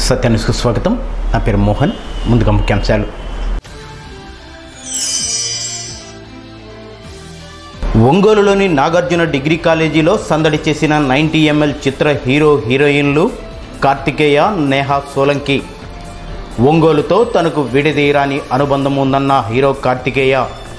సత్యానికి స్వాగతం నా పేరు మోహన్ ముందుగా ముఖ్యాంశాలు ఒంగోలులోని నాగార్జున డిగ్రీ కాలేజీలో సందడి చేసిన నైంటీ ఎంఎల్ చిత్ర హీరో హీరోయిన్లు కార్తికేయ నేహా సోలంకి ఒంగోలుతో తనకు విడదీయరాని అనుబంధం ఉందన్న హీరో కార్తికేయ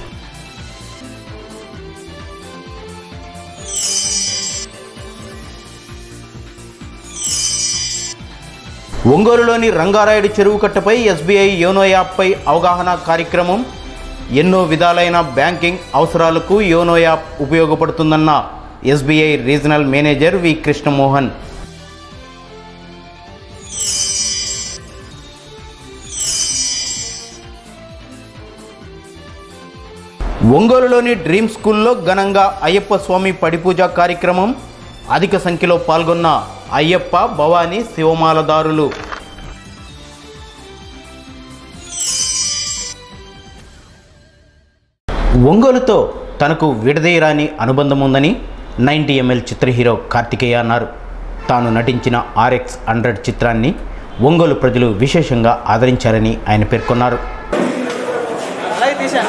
ఒంగోలులోని రంగారాయుడు చెరువు కట్టపై ఎస్బీఐ యోనో యాప్పై అవగాహన కార్యక్రమం ఎన్నో విధాలైన బ్యాంకింగ్ అవసరాలకు యోనో యాప్ ఉపయోగపడుతుందన్న SBI regional manager V Krishnamohan ఒంగోలులోని డ్రీమ్ స్కూల్లో ఘనంగా అయ్యప్ప స్వామి పడిపూజ కార్యక్రమం అధిక సంఖ్యలో పాల్గొన్న అయ్యప్ప భవానీ శివమాలదారులు ఒంగోలుతో తనకు విడదీయరాని అనుబంధం ఉందని నైంటీ ఎంఎల్ చిత్ర హీరో కార్తికేయ అన్నారు తాను నటించిన ఆర్ఎక్స్ హండ్రెడ్ చిత్రాన్ని ఒంగోలు ప్రజలు విశేషంగా ఆదరించారని ఆయన పేర్కొన్నారు అలాగే తీసా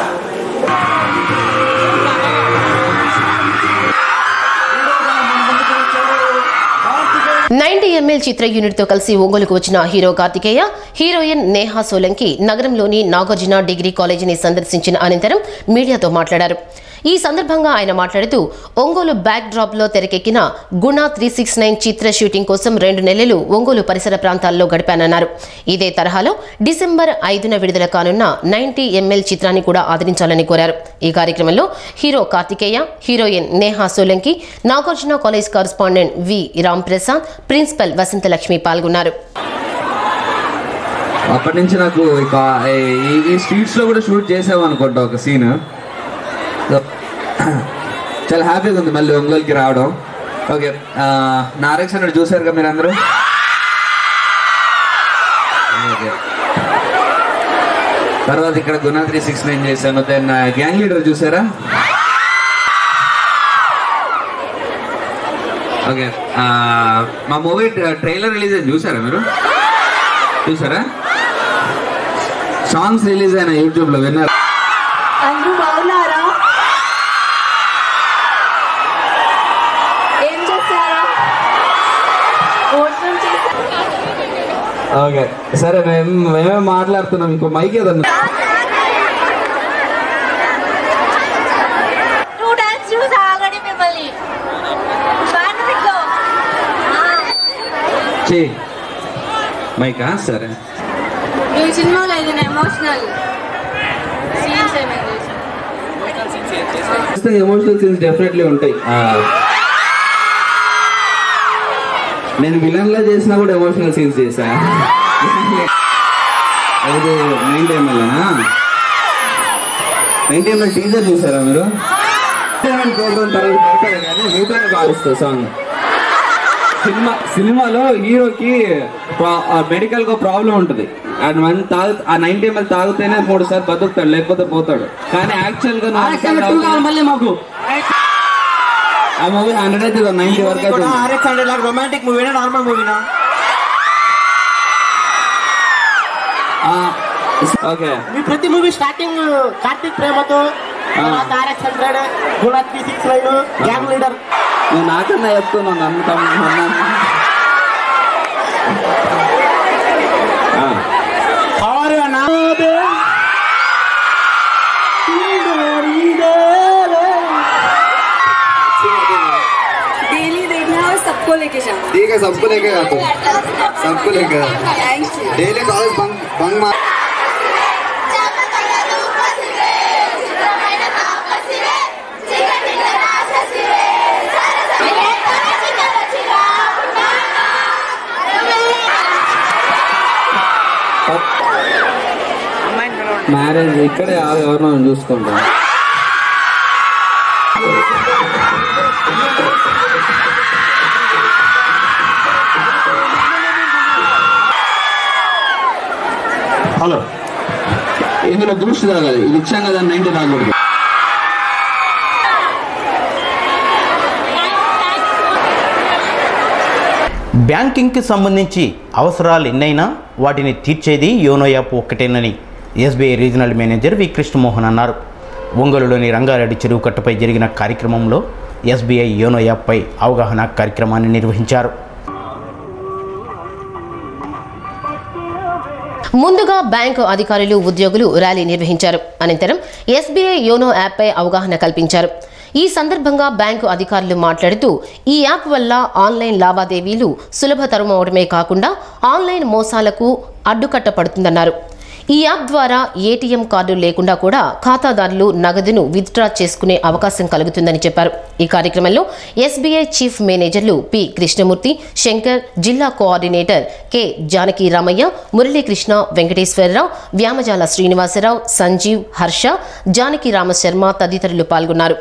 నైన్టీ ఎంఎల్ చిత్ర యూనిట్ తో కలిసి ఒంగోలుకు వచ్చిన హీరో కార్తికేయ హీరోయిన్ నేహా సోలంకి నగరంలోని నాగార్జున డిగ్రీ కాలేజీని సందర్శించిన అనంతరం మీడియాతో మాట్లాడారు ఈ సందర్భంగా ఆయన మాట్లాడుతూ ఒంగోలు బ్యాక్ డ్రాప్ లో తెరకెక్కిన గుణ త్రీ సిక్స్ నైన్ చిత్ర షూటింగ్ కోసం రెండు నెలలు ఒంగోలు పరిసర ప్రాంతాల్లో గడిపానన్నారు ఇదే తరహాలో డిసెంబర్ ఐదున విడుదల కానున్న నైన్టీ ఎంఎల్ చిత్రాన్ని కూడా ఆదరించాలని కోరారు ఈ కార్యక్రమంలో hero Kartikeya heroine Neha Solanki Nagarjuna college correspondent V Ram Prasad principal Vasanthalakshmi పాల్గొన్నారు అప్పటి నుంచి నాకు ఇక ఈ- ఈ స్ట్రీట్స్ లో కూడా షూట్ చేసాము అనుకుంటా ఒక సీన్ చాలా హ్యాపీగా ఉంది మళ్ళీ ఒంగోలుకి రావడం ఓకే నారక్స్ అన్నట్టు చూసారు కదా మీరు అందరూ ఓకే తర్వాత ఇక్కడ గుణా త్రీ సిక్స్ నైన్ చేశాను దెన్ గ్యాంగ్ లీడర్ చూసారా ఓకే మా మూవీ ట్రైలర్ రిలీజ్ అయింది చూసారా మీరు చూసారా సాంగ్స్ రిలీజ్ అయిన యూట్యూబ్ లో విన్నారు అందరూ బాగున్నారా ఏం చేశారా భోజనం చేశారా ఓకే సరే మేము మేమే మాట్లాడుతున్నాం ఇంకో మైక్ ఏదన్నా టూ టైమ్స్ చూసి ఆగడి మిమ్మల్ని బ్యాండ్ పెట్టుకో చే మైకా సరే ఈ సినిమాలో ఏదైనా ఎమోషనల్ సీన్స్ ఏమైనా ఖచ్చితంగా ఎమోషనల్ సీన్స్ డెఫినెట్లీ ఉంటాయి ఆ, నేను విలన్ లా చేసినా కూడా ఎమోషనల్ సీన్స్ చేశా అది nine time nine time teaser చూసారా మీరు ప్రోగ్రామ్ తర్వాత పెడతారు కానీ మీతోనే కాలుస్తుంది సాంగ్ సినిమా సినిమాలో హీరోకి మెడికల్ గా ప్రాబ్లం ఉంటుంది అండ్ వన్ తాగు ఆ నైన్టీ ఎంఎల్ తాగితేనే మూడు సార్లు బతుకుతాడు లేకపోతే పోతాడు కానీ యాక్చువల్ గా నువ్వు మళ్ళీ మాకు ఆ మూవీ హండ్రెడ్ అయితే నైన్టీ వరకు అయితే ఉంది. ఆర్ఎక్స్ హండ్రెడ్ లాగా రొమాంటిక్ మూవీనా నార్మల్ మూవీనా ఆ, ఓకే మీ ప్రతి మూవీ స్టార్టింగ్ కార్తీక్ ప్రేమతో తర్వాత RX hundred Guna three six nine gang leader నువ్వు నాకన్నా చెప్తున్నావు నన్ను తమ్ము- నన్ను ఆ, కారు అన్నా डेली देखना और सबको लेके जाना ठीक है सबको लेके जाते हैं सबको लेके जाते हैं thank you daily college bunk bunk मार మ్యారేజ్ ఇక్కడే ఆగు, ఎవరినో చూసుకుంటాం హలో ఇందులో దృష్టి తాగాలి ఇది ఇచ్చాం కదా నైన్టీ తాగకూడదు బ్యాంకింగ్కి సంబంధించి అవసరాలు ఎన్నైనా వాటిని తీర్చేది యోనో యాప్ ఒక్కటేనని SBI regional manager V Krishnamohan అన్నారు ఒంగోలులోని రంగారెడ్డి చెరువు కట్టపై జరిగిన కార్యక్రమంలో ఎస్బీఐ యోనో యాప్పై అవగాహన కార్యక్రమాన్ని నిర్వహించారు ముందుగా బ్యాంకు అధికారులు ఉద్యోగులు ర్యాలీ నిర్వహించారు అనంతరం ఎస్బీఐ యోనో యాప్పై అవగాహన కల్పించారు ఈ సందర్భంగా బ్యాంకు అధికారులు మాట్లాడుతూ ఈ యాప్ వల్ల ఆన్లైన్ లావాదేవీలు సులభతరం అవడమే కాకుండా ఆన్లైన్ మోసాలకు అడ్డుకట్ట పడుతుందన్నారు ఈ యాప్ ద్వారా ఏటీఎం కార్డు లేకుండా కూడా ఖాతాదారులు నగదును విత్డ్రా చేసుకునే అవకాశం కలుగుతుందని చెప్పారు ఈ కార్యక్రమంలో ఎస్బీఐ చీఫ్ మేనేజర్లు పి కృష్ణమూర్తి శంకర్ జిల్లా కోఆర్డినేటర్ కె జానకి రామయ్య మురళీకృష్ణ వెంకటేశ్వరరావు వ్యామజాల శ్రీనివాసరావు సంజీవ్ హర్ష జానకి రామశర్మ తదితరులు పాల్గొన్నారు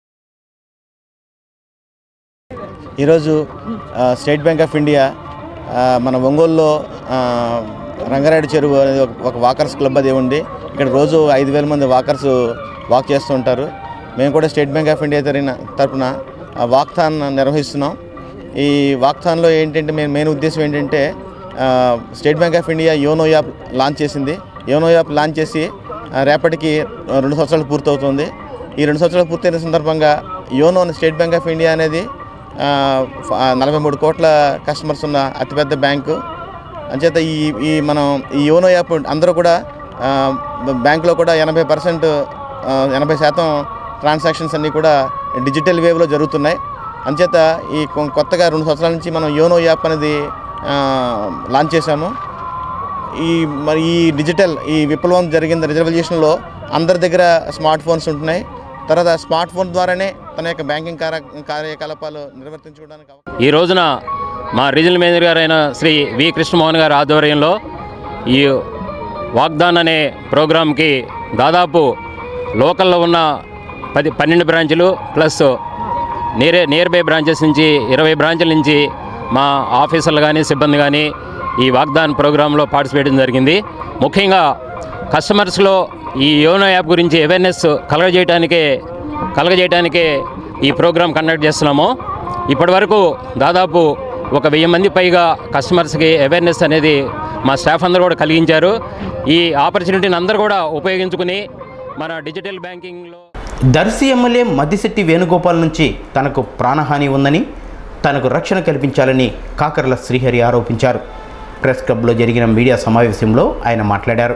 ఈరోజు ఆ, స్టేట్ బ్యాంక్ ఆఫ్ ఇండియా ఆ, మన ఒంగోలులో ఆ, రంగారెడ్డి చెరువు అనేది ఒక- ఒక వాకర్స్ క్లబ్ అది ఉంది ఇక్కడ రోజు ఐదు వేల మంది వాకర్స్ వాక్ చేస్తూ ఉంటారు మేము కూడా స్టేట్ బ్యాంక్ ఆఫ్ ఇండియా తరిగిన తరపున ఆ, వాక్థాన్ నిర్వహిస్తున్నాం ఈ వాక్థాన్లో ఏంటంటే మెయిన్ మెయిన్ ఉద్దేశం ఏంటంటే ఆ, State Bank of India YONO app launch చేసింది యోనో యాప్ లాంచ్ చేసి ఆ, రేపటికి రెండు సంవత్సరాలు పూర్తవుతుంది ఈ రెండు సంవత్సరాలు పూర్తయిన సందర్భంగా YONO State Bank of India అనేది ఆ, ఫ- ఆ, నలభై మూడు కోట్ల కస్టమర్స్ ఉన్న అతిపెద్ద బ్యాంకు అంచేత ఈ ఈ మనం ఈ యోనో యాప్ అందరూ కూడా ఆ, బ్యాంకులో కూడా ఎనభై పర్సెంట్ ఎనభై శాతం ట్రాన్సాక్షన్స్ అన్నీ కూడా డిజిటల్ వేవ్లో జరుగుతున్నాయి అంచేత ఈ కొ- కొత్తగా రెండు సంవత్సరాల నుంచి మనం యోనో యాప్ అనేది ఆ, లాంచ్ చేశాము ఈ మరి ఈ డిజిటల్ ఈ విప్లవం జరిగిన రిజర్వేషన్లో అందరి దగ్గర స్మార్ట్ ఫోన్స్ ఉంటున్నాయి తర్వాత స్మార్ట్ ఫోన్ ద్వారానే తన యొక్క బ్యాంకింగ్ కార్య కార్యకలాపాలు నిర్వర్తించుకోవడానికి అవకాశం ఈ రోజున మా రీజనల్ మేనేజర్ గారైన శ్రీ వి కృష్ణమోహన్ గారి ఆధ్వర్యంలో ఈ వాగ్దాన్ అనే ప్రోగ్రాంకి దాదాపు లోకల్లో ఉన్న పది పన్నెండు బ్రాంచులు plus near near by branches నుంచి ఇరవై బ్రాంచుల నుంచి మా ఆఫీసర్లు కానీ సిబ్బంది కానీ ఈ వాగ్దాన్ ప్రోగ్రాంలో పార్టిసిపేట్ చేయడం జరిగింది ముఖ్యంగా కస్టమర్స్లో ఈ యోనో యాప్ గురించి అవేర్నెస్ కలగజేయడానికే కలగజేయడానికే ఈ ప్రోగ్రాం కండక్ట్ చేస్తున్నాము ఇప్పటివరకు దాదాపు ఒక వెయ్యి మంది పైగా కస్టమర్స్కి అవేర్నెస్ అనేది మా స్టాఫ్ అందరూ కూడా కలిగించారు ఈ ఆపర్చునిటీని అందరూ కూడా ఉపయోగించుకుని మన డిజిటల్ బ్యాంకింగ్లో దర్శి ఎమ్మెల్యే మద్దిశెట్టి వేణుగోపాల్ నుంచి తనకు ప్రాణహాని ఉందని తనకు రక్షణ కల్పించాలని కాకర్ల శ్రీహరి ఆరోపించారు ప్రెస్ క్లబ్లో జరిగిన మీడియా సమావేశంలో ఆయన మాట్లాడారు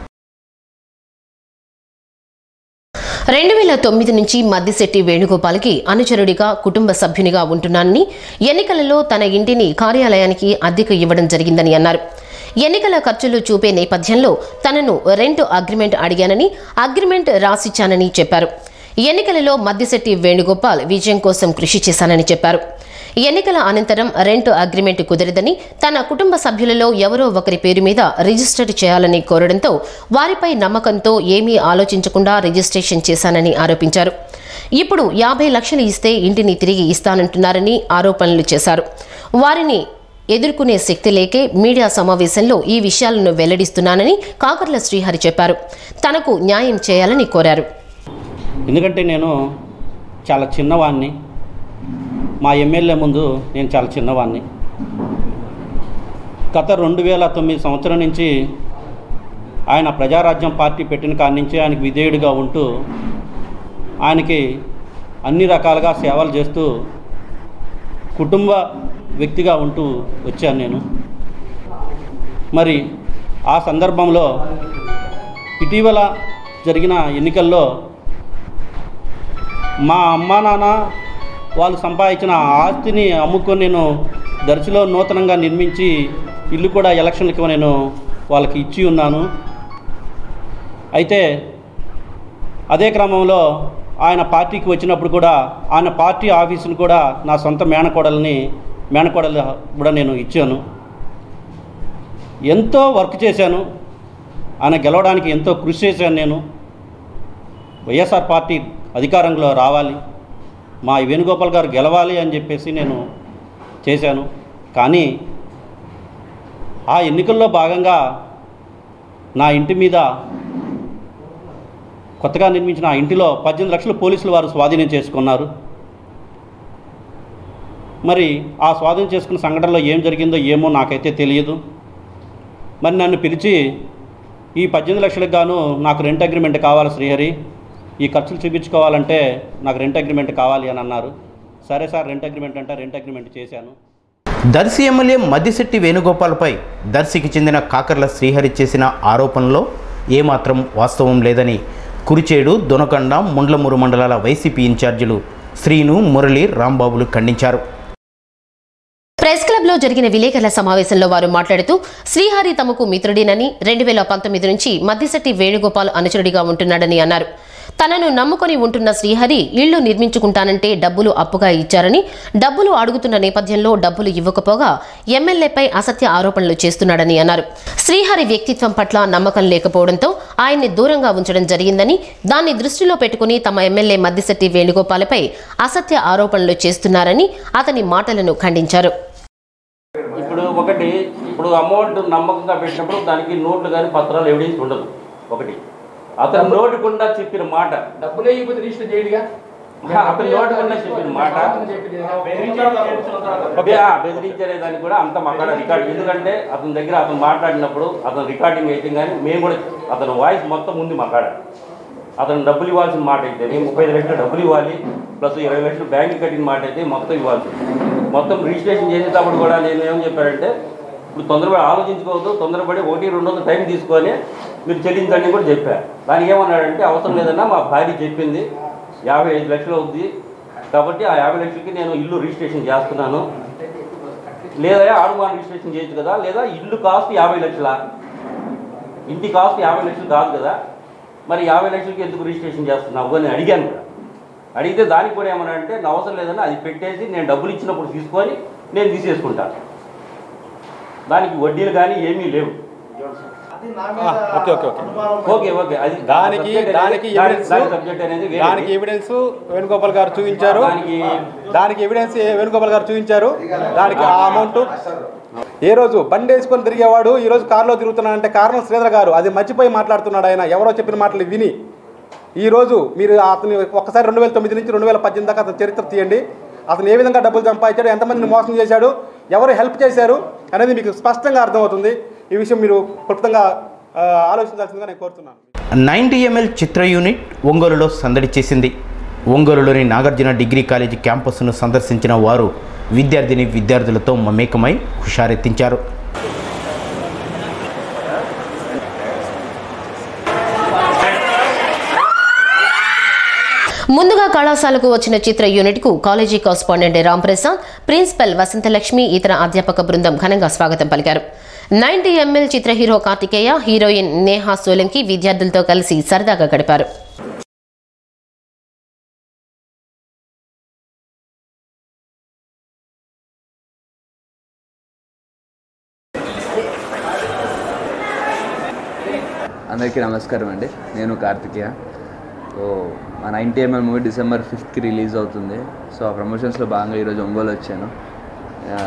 రెండు వేల తొమ్మిది నుంచి మద్దిశెట్టి వేణుగోపాల్కి అనుచరుడిగా కుటుంబ సభ్యునిగా ఉంటున్నానని ఎన్నికలలో తన ఇంటిని కార్యాలయానికి అద్దెకు ఇవ్వడం జరిగిందని అన్నారు ఎన్నికల ఖర్చులు చూపే నేపథ్యంలో తనను రెంట్ అగ్రిమెంట్ అడిగానని అగ్రిమెంట్ రాసిచ్చానని చెప్పారు ఎన్నికలలో మద్దిశెట్టి వేణుగోపాల్ విజయం కోసం కృషి చేశానని చెప్పారు ఎన్నికల అనంతరం రెంట్ అగ్రిమెంట్ కుదరదని తన కుటుంబ సభ్యులలో ఎవరో ఒకరి పేరు మీద రిజిస్టర్ చేయాలని కోరడంతో వారిపై నమ్మకంతో ఏమీ ఆలోచించకుండా రిజిస్ట్రేషన్ చేశానని ఆరోపించారు ఇప్పుడు యాభై లక్షలు ఇస్తే ఇంటిని తిరిగి ఇస్తానంటున్నారని ఆరోపణలు చేశారు వారిని ఎదుర్కొనే శక్తి లేకే మీడియా సమావేశంలో ఈ విషయాలను వెల్లడిస్తున్నానని కాకర్ల శ్రీహరి చెప్పారు తనకు న్యాయం చేయాలని కోరారు ఎందుకంటే నేను చాలా చిన్నవాడిని మా ఎమ్మెల్యే ముందు నేను చాలా చిన్నవాడిని గత రెండు వేల తొమ్మిది సంవత్సరం నుంచి ఆయన ప్రజారాజ్యం పార్టీ పెట్టిన కాడి నుంచి ఆయనకు విధేయుడిగా ఉంటూ ఆయనకి అన్ని రకాలుగా సేవలు చేస్తూ కుటుంబ వ్యక్తిగా ఉంటూ వచ్చాను నేను మరి ఆ సందర్భంలో ఇటీవల జరిగిన ఎన్నికల్లో మా అమ్మా నాన్న వాళ్ళు సంపాదించిన ఆ ఆస్తిని అమ్ముకొని నేను దర్శిలో నూతనంగా నిర్మించి ఇల్లు కూడా ఎలక్షన్లకు నేను వాళ్ళకి ఇచ్చి ఉన్నాను అయితే అదే క్రమంలో ఆయన పార్టీకి వచ్చినప్పుడు కూడా ఆయన పార్టీ ఆఫీసును కూడా నా సొంత మేనకోడల్ని మేనకోడలు కూడా నేను ఇచ్చాను ఎంతో వర్క్ చేశాను ఆయన గెలవడానికి ఎంతో కృషి చేశాను నేను వైఎస్ఆర్ పార్టీ అధికారంలో రావాలి మా వేణుగోపాల్ గారు గెలవాలి అని చెప్పేసి నేను చేశాను కానీ ఆ ఎన్నికల్లో భాగంగా నా ఇంటి మీద కొత్తగా నిర్మించిన ఆ ఇంటిలో పద్దెనిమిది లక్షలు పోలీసులు వారు స్వాధీనం చేసుకున్నారు మరి ఆ స్వాధీనం చేసుకున్న సంఘటనలో ఏం జరిగిందో ఏమో నాకైతే తెలియదు మరి నన్ను పిలిచి ఈ పద్దెనిమిది లక్షలకు గాను నాకు రెంట్ అగ్రిమెంట్ కావాలి శ్రీహరి ఈ ఖర్చులు చూపించుకోవాలంటే నాకు రెంట్ అగ్రిమెంట్ కావాలి అని అన్నారు సరే సార్ రెంట్ అగ్రిమెంట్ అంటే రెంట్ అగ్రిమెంట్ చేశాను దర్శి ఎమ్మెల్యే మద్దిశెట్టి వేణుగోపాల్పై దర్శికి చెందిన కాకర్ల శ్రీహరి చేసిన ఆరోపణలో ఏమాత్రం వాస్తవం లేదని కురిచేడు దొనకొండ ముండ్లమూరు మండలాల వైసీపీ ఇన్ఛార్జీలు శ్రీను మురళి రాంబాబులు ఖండించారు ప్రెస్ క్లబ్ లో జరిగిన విలేకరుల సమావేశంలో వారు మాట్లాడుతూ శ్రీహరి తమకు మిత్రుడినని రెండు వేల పంతొమ్మిది నుంచి మద్దిశెట్టి వేణుగోపాల్ అనుచరుడిగా ఉంటున్నాడని అన్నారు తనను నమ్ముకొని ఉంటున్న శ్రీహరి ఇళ్లు నిర్మించుకుంటానంటే డబ్బులు అప్పుగా ఇచ్చారని డబ్బులు అడుగుతున్న నేపథ్యంలో డబ్బులు ఇవ్వకపోగా ఎమ్మెల్యేపై అసత్య ఆరోపణలు చేస్తున్నాడని అన్నారు శ్రీహరి వ్యక్తిత్వం పట్ల నమ్మకం లేకపోవడంతో ఆయన్ని దూరంగా ఉంచడం జరిగిందని దాన్ని దృష్టిలో పెట్టుకుని తమ ఎమ్మెల్యే మద్దిశెట్టి వేణుగోపాలపై అసత్య ఆరోపణలు చేస్తున్నారని అతని మాటలను ఖండించారు ఇప్పుడు ఒకటి ఇప్పుడు అమౌంట్ నమ్మకంగా పెట్టినప్పుడు దానికి నోట్లు కానీ పత్రాలు ఎవిడెన్స్ ఉండదు ఒకటి అతను నోటికుండా చెప్పిన మాట డబ్బులు అయిపోతే రిజిస్టర్ చేయడుగా అతను నోటికుండా చెప్పిన మాట ఆ, బెదిరించే దానికి కూడా అంత మాట్లాడ రికార్డ్ ఎందుకంటే అతని దగ్గర అతను మాట్లాడినప్పుడు అతను రికార్డింగ్ అయితే కానీ మేము కూడా అతను వాయిస్ మొత్తం ఉంది మాట్లాడాలి అతను డబ్బులు ఇవ్వాల్సిన మాట అయితే మేము ముప్పై ఐదు లక్షలు డబ్బులు ఇవ్వాలి ప్లస్ ఇరవై లక్షలు బ్యాంక్ కట్టిన మాట అయితే మొత్తం ఇవ్వాలి మొత్తం రిజిస్ట్రేషన్ చేసేటప్పుడు కూడా నేను ఏం చెప్పానంటే ఇప్పుడు తొందరపడి ఆలోచించుకోవద్దు తొందరపడి ఒకటి రెండు వందలు టైం తీసుకొని మీరు చెల్లించండి కూడా చెప్పా దానికి ఏమన్నాడంటే అవసరం లేదన్నా మా భార్య చెప్పింది యాభై ఐదు లక్షలు అవుద్ది కాబట్టి ఆ యాభై లక్షలకి నేను ఇల్లు రిజిస్ట్రేషన్ చేస్తున్నాను లేదా ఆడుమాన రిజిస్ట్రేషన్ చేయొచ్చు కదా లేదా ఇల్లు కాస్ట్ యాభై లక్షల ఇంటి కాస్ట్ యాభై లక్షలు కాదు కదా మరి యాభై లక్షలకి ఎందుకు రిజిస్ట్రేషన్ చేస్తున్నావు అని అడిగాను కూడా అడిగితే దానికి కూడా ఏమన్నా అంటే నా అవసరం లేదని అది పెట్టేసి నేను డబ్బులు ఇచ్చినప్పుడు తీసుకొని నేను తీసేసుకుంటాను దానికి వడ్డీలు కానీ ఏమీ లేవు okay okay okay okay okay అది దానికి subject అనేది- దానికి దాని- ఎవిడెన్స్ దాని subject అనేది వేరేది. దానికి ఎవిడెన్స్ వేణుగోపాల్ గారు చూపించారు దానికి దానికి ఎవిడెన్స్ వేణుగోపాల్ గారు చూపించారు దానికి ఆ అమౌంట్ ఏ రోజు బండి వేసుకొని తిరిగేవాడు ఈ రోజు కారులో తిరుగుతున్నాడంటే కారణం శ్రీధర్ గారు అది మర్చిపోయి మాట్లాడుతున్నాడు ఆయన ఎవరో చెప్పిన మాటలు విని ఈ రోజు మీరు అతని ఒక్కసారి రెండు వేల తొమ్మిది నుంచి రెండు వేల పద్దెనిమిది దాకా అతని చరిత్ర తీయండి అతను ఏ విధంగా డబ్బులు సంపాదించాడు ఎంతమందిని మోసం చేశాడు ఎవరు హెల్ప్ చేశారు అనేది మీకు స్పష్టంగా అర్థమవుతుంది ఈ విషయం మీరు క్లుప్తంగా ఆ, ఆలోచించాల్సిందిగా నేను కోరుతున్నాను నైంటీ ఎంఎల్ చిత్ర యూనిట్ ఒంగోలులో సందడి చేసింది ఒంగోలులోని నాగార్జున డిగ్రీ కాలేజీ క్యాంపస్ను సందర్శించిన వారు విద్యార్థిని విద్యార్థులతో మమేకమై హుషారెత్తించారు ముందుగా కళాశాలకు వచ్చిన చిత్ర యూనిట్ కు college correspondent Ramprasad principal Vasanthalakshmi ఇతర అధ్యాపక బృందం ఘనంగా స్వాగతం పలికారు నైన్టీ ఎంఎల్ చిత్ర హీరో కార్తికేయ హీరోయిన్ నేహా సోలంకి విద్యార్థులతో కలిసి సరదాగా గడిపారు అందరికీ నమస్కారం అండి నేను కార్తికేయ సో మా నైన్టీ ఎంఎల్ మూవీ డిసెంబర్ ఫిఫ్త్కి రిలీజ్ అవుతుంది సో ఆ ప్రమోషన్స్లో భాగంగా ఈరోజు ఒంగోలు వచ్చాను ఆ,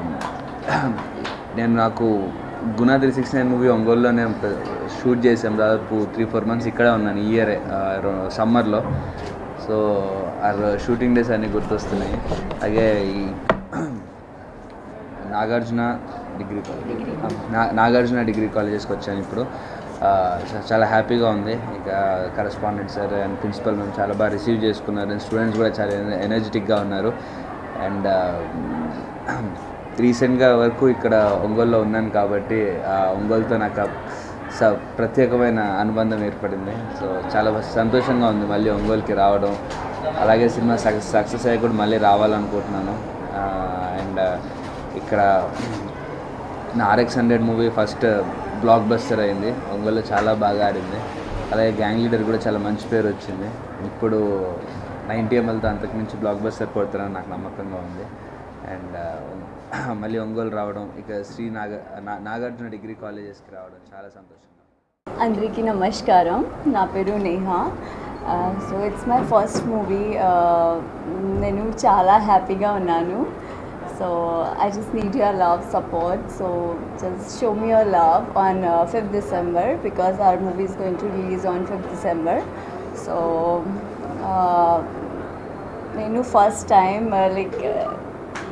నేను నాకు Guna three six nine movie ఒంగోలులోనే షూట్ చేసాం దాదాపు త్రీ ఫోర్ మంత్స్ ఇక్కడే ఉన్నాను ఈ ఇయర్ సమ్మర్లో సో ఆ షూటింగ్ డేస్ అన్నీ గుర్తొస్తున్నాయి అలాగే ఈ నాగార్జున డిగ్రీ కాలేజ్ నా నాగార్జున డిగ్రీ కాలేజెస్కి వచ్చాను ఇప్పుడు ఆ, చా- చాలా హ్యాపీగా ఉంది ఇక కరస్పాండెంట్ సార్ అండ్ ప్రిన్సిపల్ మేము చాలా బాగా రిసీవ్ చేసుకున్నారు అండ్ స్టూడెంట్స్ కూడా చాలా ఎనర్జెటిక్గా ఉన్నారు అండ్ రీసెంట్గా వరకు ఇక్కడ ఒంగోలులో ఉన్నాను కాబట్టి ఆ ఒంగోలుతో నాకు ఆ స ప్రత్యేకమైన అనుబంధం ఏర్పడింది సో చాలా సంతోషంగా ఉంది మళ్ళీ ఒంగోలుకి రావడం అలాగే సినిమా సక్సెస్ సక్సెస్ అయ్యి కూడా మళ్ళీ రావాలనుకుంటున్నాను అండ్ ఇక్కడ నా RX hundred movie first blockbuster అయింది ఒంగోలులో చాలా బాగా ఆడింది అలాగే గ్యాంగ్ లీడర్ కూడా చాలా మంచి పేరు వచ్చింది ఇప్పుడు నైన్టీ ఎంఎల్తో అంతకుమించి బ్లాక్ బస్టర్ కొడతారని నాకు నమ్మకంగా ఉంది అండ్ మళ్ళీ ఒంగోలు రావడం ఇక శ్రీ నాగ నా- నాగార్జున డిగ్రీ కాలేజెస్కి రావడం చాలా సంతోషం అందరికీ నమస్కారం నా పేరు Neha so it's my first movie నేను చాలా హ్యాపీగా ఉన్నాను so I just need your love support so just show me your love on fifth December because our movie is going to release on fifth December so నేను first time like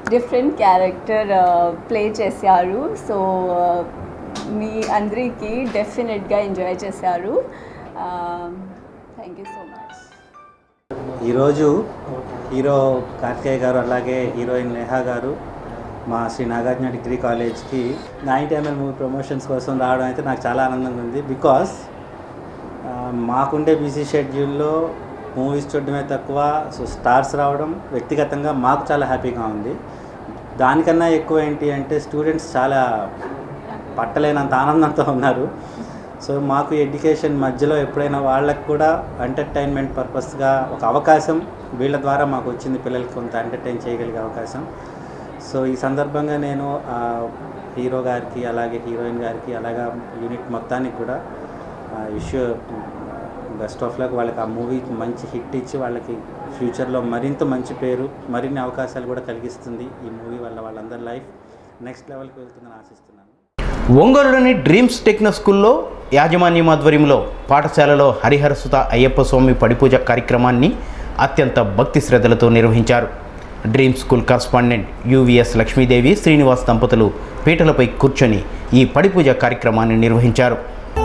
different character play చేశారు so మీ అందరికీ డెఫినెట్గా enjoy చేశారు thank you so much ఈరోజు hero Kartikeya గారు అలాగే heroine Neha గారు మా శ్రీ నాగార్జున డిగ్రీ కాలేజ్కి నైన్టీ ఎంఎల్ మూవీ ప్రమోషన్స్ కోసం రావడం అయితే నాకు చాలా ఆనందంగా ఉంది బికాస్ మాకుండే బిజీ షెడ్యూల్లో మూవీస్ చూడడమే తక్కువ సో స్టార్స్ రావడం వ్యక్తిగతంగా మాకు చాలా హ్యాపీగా ఉంది దానికన్నా ఎక్కువ ఏంటి అంటే స్టూడెంట్స్ చాలా పట్టలేనంత ఆనందంతో ఉన్నారు సో మాకు ఎడ్యుకేషన్ మధ్యలో ఎప్పుడైనా వాళ్ళకు కూడా ఎంటర్టైన్మెంట్ పర్పస్గా ఒక అవకాశం వీళ్ళ ద్వారా మాకు వచ్చింది పిల్లలకి కొంత ఎంటర్టైన్ చేయగలిగే అవకాశం సో ఈ సందర్భంగా నేను ఆ, హీరో గారికి అలాగే హీరోయిన్ గారికి అలాగా యూనిట్ మొత్తానికి కూడా ఇష్యూ బెస్ట్ ఆఫ్ లక్ వాళ్ళకి ఆ మూవీ మంచి హిట్ ఇచ్చి వాళ్ళకి ఫ్యూచర్లో మరింత మంచి పేరు మరిన్ని అవకాశాలు కూడా కలిగిస్తుంది ఈ మూవీ వల్ల వాళ్ళందరి లైఫ్ నెక్స్ట్ లెవెల్కి వెళ్తుందని ఆశిస్తున్నాను ఒంగోలులోని డ్రీమ్స్ టెక్నో స్కూల్లో యాజమాన్యం ఆధ్వర్యంలో పాఠశాలలో హరిహరసుత అయ్యప్ప స్వామి పడిపూజ కార్యక్రమాన్ని అత్యంత భక్తి శ్రద్ధలతో నిర్వహించారు dream school correspondent UVS Lakshmidevi Srinivas దంపతులు పీటలపై కూర్చొని ఈ పడిపూజ కార్యక్రమాన్ని నిర్వహించారు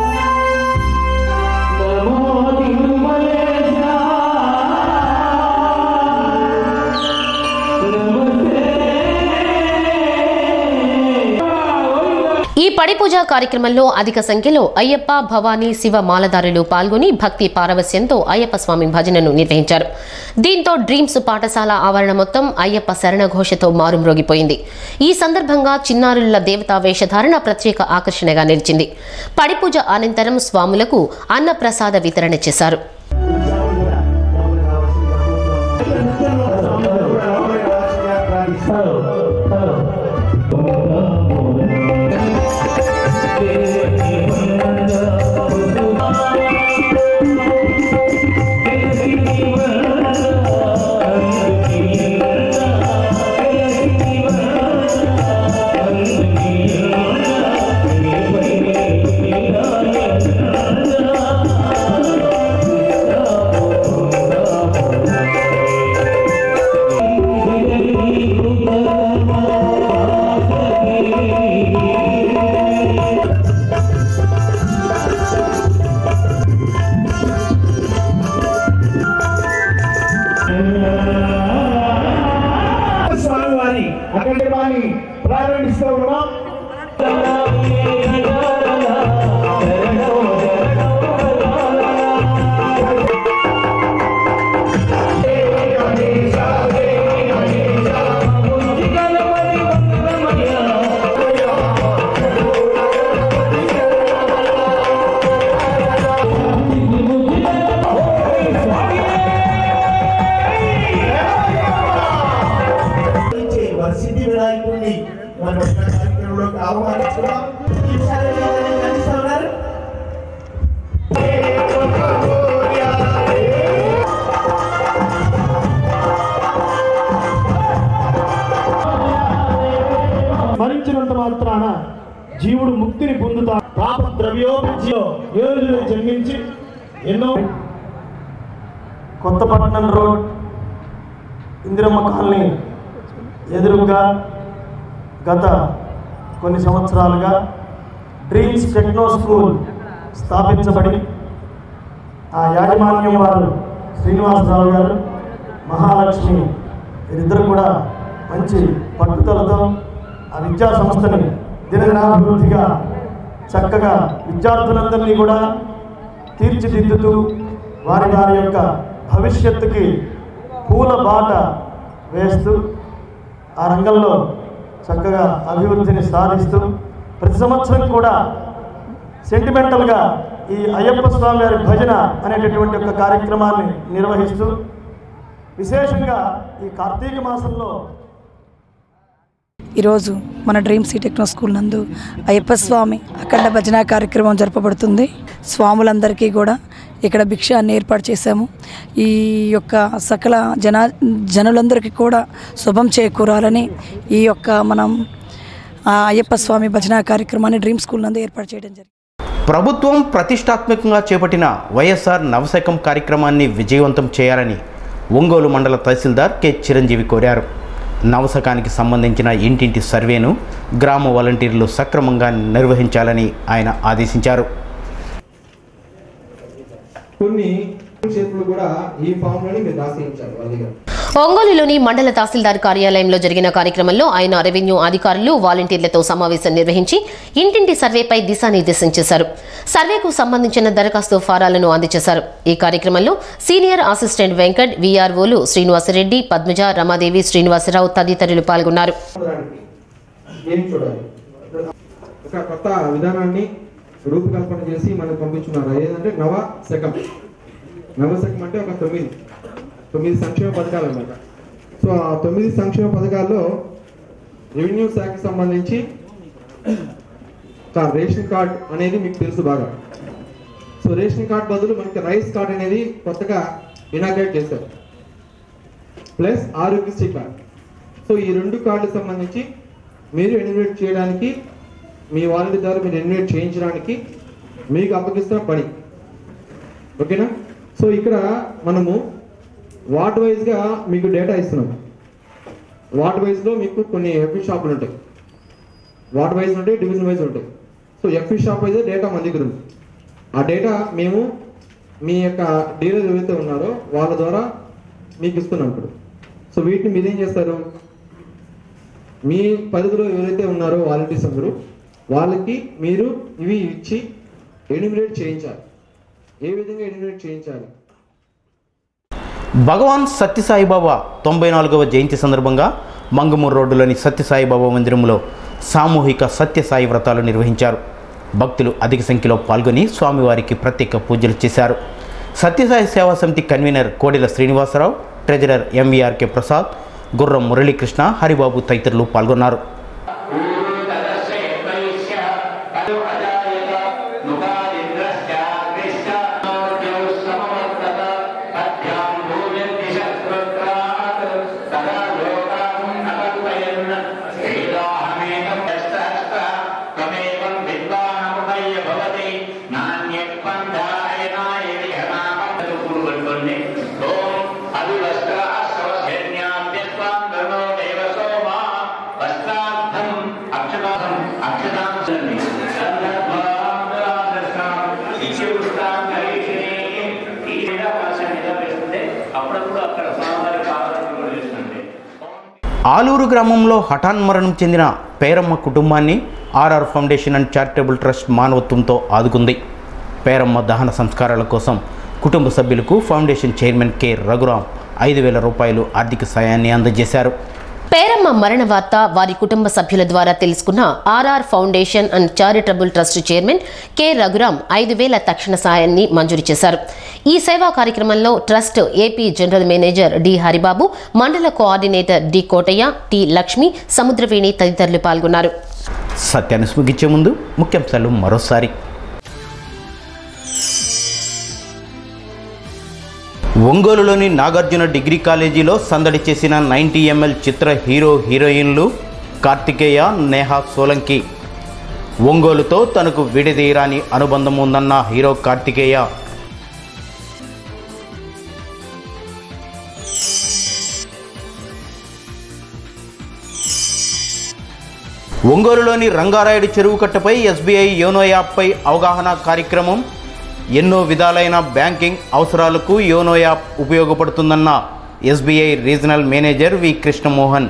ఈ పడి పూజ కార్యక్రమంలో అధిక సంఖ్యలో అయ్యప్ప భవానీ శివ మాలదారులు పాల్గొని భక్తి పారవస్యంతో అయ్యప్ప స్వామి భజనను నిర్వహించారు దీంతో డ్రీమ్స్ పాఠశాల ఆవరణ మొత్తం అయ్యప్ప శరణ ఘోషతో మారుమ్రోగిపోయింది ఈ సందర్భంగా చిన్నారుల దేవతా వేషధారణ ప్రత్యేక ఆకర్షణగా నిలిచింది పడి పూజ అనంతరం స్వాములకు అన్నప్రసాద వితరణ చేశారు స్వామివారి అఖండవాణి ప్రారంభిస్తూ ఉన్నాం వరసిద్ధి వినాయకుడిని మన యొక్క కార్యక్రమంలోకి ఆహ్వానిస్తున్నాం ఈసారి ఎవరైనా కలుస్తా ఉన్నారు? స్మరించినంత మాత్రాన జీవుడు ముక్తిని పొందుతా పాప ద్రవ్యోపజ్యో ఏడులో జన్మించి ఎన్నో కొత్తపట్నం రోడ్ ఇందిరమ్మ కాలనీ ఎదురుగా గత కొన్ని సంవత్సరాలుగా డ్రీమ్స్ టెక్నో స్కూల్ స్థాపించబడి ఆ యాజమాన్యం వారు శ్రీనివాసరావు గారు మహాలక్ష్మి వీరిద్దరు కూడా మంచి పట్టుదలతో ఆ విద్యా సంస్థని దినదినాభివృద్ధిగా చక్కగా విద్యార్థులందరినీ కూడా తీర్చిదిద్దుతూ వారి వారి యొక్క భవిష్యత్తుకి పూల బాట వేస్తూ ఆ రంగంలో చక్కగా అభివృద్ధిని సాధిస్తూ ప్రతి సంవత్సరం కూడా సెంటిమెంటల్గా ఈ అయ్యప్ప స్వామి వారి భజన అనేటటువంటి ఒక కార్యక్రమాన్ని నిర్వహిస్తూ విశేషంగా ఈ కార్తీక మాసంలో ఈరోజు మన డ్రీమ్ సీ టెక్నో స్కూల్ నందు అయ్యప్ప స్వామి అఖండ భజన కార్యక్రమం జరపబడుతుంది స్వాములందరికీ కూడా ఇక్కడ భిక్షాన్ని ఏర్పాటు చేశాము ఈ యొక్క సకల జన జనులందరికీ కూడా శుభం చేకూరాలని ఈ యొక్క మనం ఆ అయ్యప్ప స్వామి భజన కార్యక్రమాన్ని డ్రీమ్ స్కూల్ నందు ఏర్పాటు చేయడం జరిగింది ప్రభుత్వం ప్రతిష్టాత్మకంగా చేపట్టిన వైఎస్ఆర్ నవశకం కార్యక్రమాన్ని విజయవంతం చేయాలని ఒంగోలు మండల తహసీల్దార్ కె చిరంజీవి కోరారు నవశకానికి సంబంధించిన ఇంటింటి సర్వేను గ్రామ వాలంటీర్లు సక్రమంగా నిర్వహించాలని ఆయన ఆదేశించారు కొన్ని షేపులు కూడా ఈ ఫామ్ లోని మీరు రాసేయించాలి వాళ్ళ దగ్గర ఒంగోలులోని మండల తహసీల్దార్ కార్యాలయంలో జరిగిన కార్యక్రమంలో ఆయన రెవెన్యూ అధికారులు వాలంటీర్లతో సమావేశం నిర్వహించి ఇంటింటి సర్వేపై దిశానిర్దేశం చేశారు సర్వేకు సంబంధించిన దరఖాస్తు ఫారాలను అందజేశారు ఈ కార్యక్రమంలో సీనియర్ అసిస్టెంట్ వెంకట్ వీఆర్ఓలు శ్రీనివాసరెడ్డి పద్మజ రమాదేవి శ్రీనివాసరావు తదితరులు పాల్గొన్నారు ఏం చూడాలి ఒక కొత్త విధానాన్ని రూపకల్పన చేసి మనకు పంపించున్నారు ఏదంటే నవ శకం నవ శకం అంటే ఒక తొమ్మిది తొమ్మిది సంక్షేమ పథకాలు అన్నమాట సో ఆ తొమ్మిది సంక్షేమ పథకాల్లో రెవెన్యూ శాఖకి సంబంధించి ఒక రేషన్ కార్డ్ అనేది మీకు తెలుసు బాగా సో రేషన్ కార్డ్ బదులు మనకి రైస్ కార్డ్ అనేది కొత్తగా ఇనాగ్రేట్ చేశారు ప్లస్ ఆరోగ్యశ్రీ కార్డ్ సో ఈ రెండు కార్డులకు సంబంధించి మీరు ఎన్యుమరేట్ చేయడానికి మీ వాలంటీ ద్వారా మీరు ఎన్యుమరేట్ చేయించడానికి మీకు అప్పగిస్తున్న పని ఓకేనా సో ఇక్కడ మనము వార్డ్ వైజ్గా మీకు డేటా ఇస్తున్నాం వార్డ్ వైజ్లో మీకు కొన్ని ఎఫ్ఈ షాపులు ఉంటాయి వార్డ్ వైజ్ ఉంటాయి డివిజన్ వైజ్ ఉంటాయి so FE shop wise data మన దగ్గర ఉంది ఆ డేటా మేము మీ యొక్క డీలర్ ఎవరైతే ఉన్నారో వాళ్ళ ద్వారా మీకు ఇస్తున్నాం ఇప్పుడు సో వీటిని మీరేం చేస్తారు మీ పరిధిలో ఎవరైతే ఉన్నారో వాలంటీర్స్ అందరూ వాళ్ళకి మీరు ఇవి ఇచ్చి ఎన్యూమినేట్ చేయించాలి ఏ విధంగా ఎన్యూమినేట్ చేయించాలి భగవాన్ సత్యసాయిబాబా తొంభై నాలుగవ జయంతి సందర్భంగా మంగమూరు రోడ్డులోని సత్యసాయిబాబా మందిరంలో సామూహిక సత్యసాయి వ్రతాలు నిర్వహించారు భక్తులు అధిక సంఖ్యలో పాల్గొని స్వామివారికి ప్రత్యేక పూజలు చేశారు Satyasai Seva Samithi convener Kodela Srinivasarao treasurer MVRK Prasad Gurram Muralikrishna Haribabu తదితరులు పాల్గొన్నారు అప్పుడప్పుడు అక్కడ స్వామివారి పాదాలు కూడా చేస్తుంటే ఆలూరు గ్రామంలో హఠాన్ మరణం చెందిన పేరమ్మ కుటుంబాన్ని RR foundation and charitable trust మానవత్వంతో ఆదుకుంది పేరమ్మ దహన సంస్కారాల కోసం కుటుంబ సభ్యులకు ఫౌండేషన్ చైర్మన్ కె రఘురాం ఐదు వేల రూపాయలు ఆర్థిక సాయాన్ని అందజేశారు పేరమ్మ మరణ వార్త వారి కుటుంబ సభ్యుల ద్వారా తెలుసుకున్న RR foundation and charitable trust chairman K Raghuram ఐదు వేల తక్షణ సాయాన్ని మంజూరు చేశారు ఈ సేవా కార్యక్రమంలో trust AP general manager D Haribabu మండల coordinator D Kotaiah T Lakshmi Samudraveni తదితరులు పాల్గొన్నారు సత్యాన్ని ముగించే ముందు ముఖ్యాంశాలు మరోసారి ఒంగోలులోని నాగార్జున డిగ్రీ కాలేజీలో సందడి చేసిన నైంటీ ఎంఎల్ చిత్ర హీరో హీరోయిన్లు కార్తికేయ నేహా సోలంకి ఒంగోలుతో తనకు విడదీయరాని అనుబంధం ఉందన్న హీరో కార్తికేయ ఒంగోలులోని రంగారాయుడు చెరువు కట్టపై ఎస్బీఐ యోనో యాప్పై అవగాహన కార్యక్రమం ఎన్నో విధాలైన బ్యాంకింగ్ అవసరాలకు యోనో యాప్ ఉపయోగపడుతుందన్న SBI regional manager V Krishnamohan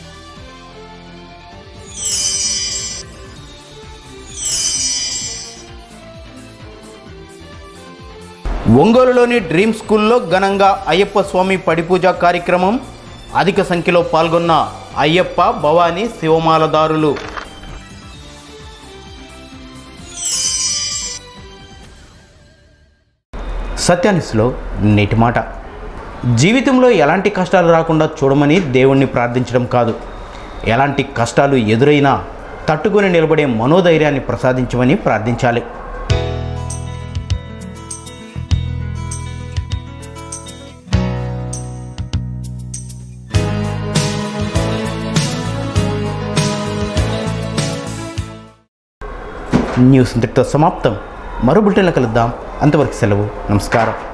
ఒంగోలులోని డ్రీమ్ స్కూల్లో ఘనంగా అయ్యప్ప స్వామి పడిపూజ కార్యక్రమం అధిక సంఖ్యలో పాల్గొన్న అయ్యప్ప భవానీ శివమాలదారులు సత్యానిస్లో నేటి మాట జీవితంలో ఎలాంటి కష్టాలు రాకుండా చూడమని దేవుణ్ణి ప్రార్థించడం కాదు ఎలాంటి కష్టాలు ఎదురైనా తట్టుకొని నిలబడే మనోధైర్యాన్ని ప్రసాదించమని ప్రార్థించాలి న్యూస్ ఇంతటితో సమాప్తం మరో బులెటిన్లో కలుద్దాం అంతవరకు సెలవు నమస్కారం